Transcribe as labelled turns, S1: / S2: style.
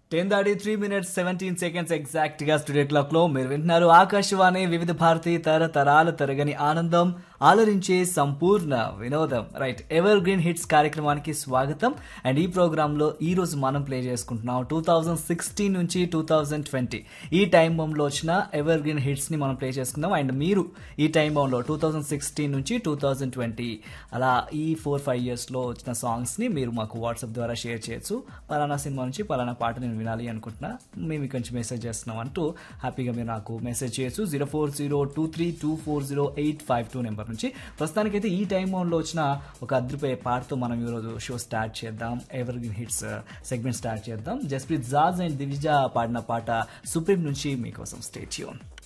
S1: ten దాడి three minutes seventeen seconds exact గా studio clock లో మీరు వింటున్నారు ఆకాశవాణి వివిధ భారతి తరతరాల తరగని ఆనందం ఆలరించే సంపూర్ణ వినోదం రైట్ ఎవర్ గ్రీన్ హిట్స్ కార్యక్రమానికి స్వాగతం అండ్ ఈ ప్రోగ్రామ్ లో ఈ రోజు మనం ప్లే చేసుకుంటున్నాం టూ థౌజండ్ సిక్స్టీన్ నుంచి టూ థౌజండ్ ట్వంటీ ఈ టైం బాంబ్ లో వచ్చిన ఎవర్ గ్రీన్ హిట్స్ ని మనం ప్లే చేసుకుందాం అండ్ మీరు ఈ టైం బాంబ్ లో టూ థౌజండ్ సిక్స్టీన్ నుంచి టూ థౌజండ్ ట్వంటీ అలా ఈ ఫోర్ ఫైవ్ ఇయర్స్ లో వచ్చిన సాంగ్స్ ని మీరు మాకు వాట్సాప్ ద్వారా షేర్ చేయొచ్చు పలానా సినిమా నుంచి పలానా పాట నేను వినాలి అనుకుంటున్నా మేము ఇక్కడి నుంచి మెసేజ్ చేస్తున్నాం అంటూ హ్యాపీగా మీరు నాకు మెసేజ్ చేయొచ్చు zero four zero two three two four zero eight five two number నుంచి ప్రస్తుతానికైతే ఈ టైం లో వచ్చిన ఒక అద్రిపోయే పాటతో మనం ఈరోజు షో స్టార్ట్ చేద్దాం evergreen hits segment start చేద్దాం జస్ప్రీత్ జాజ్ అండ్ దివిజా పాడిన పాట సుప్రీం నుంచి మీకోసం స్టేట్ యూన్